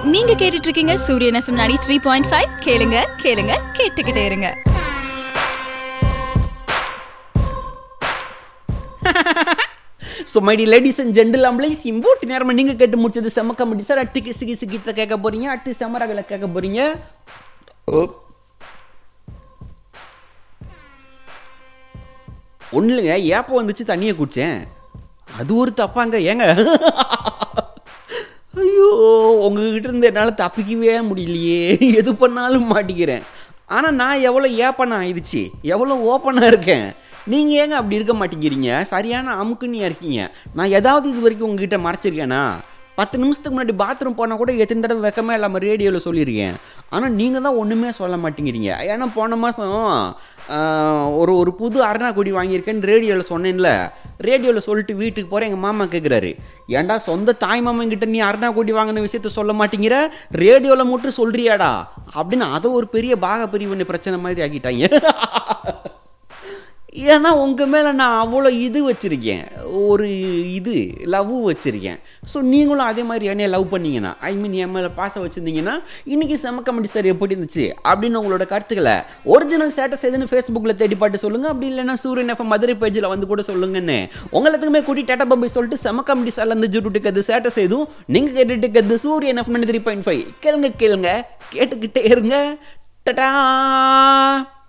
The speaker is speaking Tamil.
நீங்க கேட்டுட்டு இருக்கீங்க சூரியன் எஃப்எம் 93.5 த்ரீ பாயிண்ட் ஃபைவ் கேளுங்க கேளுங்க கேட்டுக்கிட்டே இருங்க so my dear ladies and gentlemen import நேரமாக நீங்கள் கேட்டு முடிச்சது செம்ம கமெடி சார் அடுத்து கிசு கிசு கீத்தை கேட்க போறீங்க அடுத்து செம்மரகளை கேட்க போறீங்க ஒன்றும் இல்லைங்க ஏப்போ வந்துச்சு தண்ணியை குடிச்சேன் அது ஒரு தப்பாங்க ஏங்க ஐயோ உங்ககிட்ட இருந்து என்னால் தப்பிக்கவே முடியலையே எது பண்ணாலும் மாட்டிக்கிறேன் ஆனால் நான் எவ்வளோ ஏப்பனாக ஆயிடுச்சு எவ்வளோ ஓப்பனாக இருக்கேன் நீங்கள் ஏங்க அப்படி இருக்க மாட்டேங்கிறீங்க சரியான அமுக்குனியாக இருக்கீங்க நான் ஏதாவது இது வரைக்கும் உங்ககிட்ட மறைச்சிருக்கேனா பத்து நிமிஷத்துக்கு முன்னாடி பாத்ரூம் போனால் கூட எத்தனை தடவை வெக்கமே இல்லாமல் ரேடியோவில் சொல்லியிருக்கேன் ஆனால் நீங்கள் தான் ஒன்றுமே சொல்ல மாட்டேங்கிறீங்க ஏன்னா போன மாதம் ஒரு ஒரு புது அருணாக்குடி வாங்கியிருக்கேன்னு ரேடியோவில் சொன்னேன்ல ரேடியோவில் சொல்லிட்டு வீட்டுக்கு போகிறேன் எங்கள் மாமா கேட்குறாரு ஏன்டா சொந்த தாய் மாமன் கிட்ட நீ அருணாக்குடி வாங்கின விஷயத்த சொல்ல மாட்டேங்கிற ரேடியோவில் மட்டும் சொல்கிறியாடா அப்படின்னு அதை ஒரு பெரிய பாக பிரிவினை பிரச்சனை மாதிரி ஆக்கிட்டாங்க ஏன்னா உங்கள் மேலே நான் அவ்வளோ இது வச்சுருக்கேன் ஒரு இது லவ் வச்சுருக்கேன் ஸோ நீங்களும் அதே மாதிரி என்னைய லவ் பண்ணீங்கன்னா ஐ மீன் என் மேலே பாசம் வச்சுருந்தீங்கன்னா இன்றைக்கி செம கமெடி சார் எப்படி இருந்துச்சு அப்படின்னு உங்களோட கருத்துக்களை ஒரிஜினல் ஸ்டேட்டஸ் எதுன்னு ஃபேஸ்புக்கில் தேடி பாட்டு சொல்லுங்கள் அப்படி இல்லைன்னா சூரியன் எஃப்எம் மதுரை பேஜில் வந்து கூட சொல்லுங்கன்னு உங்களுக்குமே கூட்டி டேட்டா பம்பை சொல்லிட்டு செம கமெடி சார்ல இருந்து ஜுட்டு இருக்கிறது ஸ்டேட்டஸ் எதுவும் நீங்கள் கேட்டுட்டு இருக்கிறது சூரியன் எஃப்எம் த்ரீ பாயிண்ட் ஃபைவ் கேளுங்க கேளுங்க கேட்டுக்கிட்டே இருங்க டடா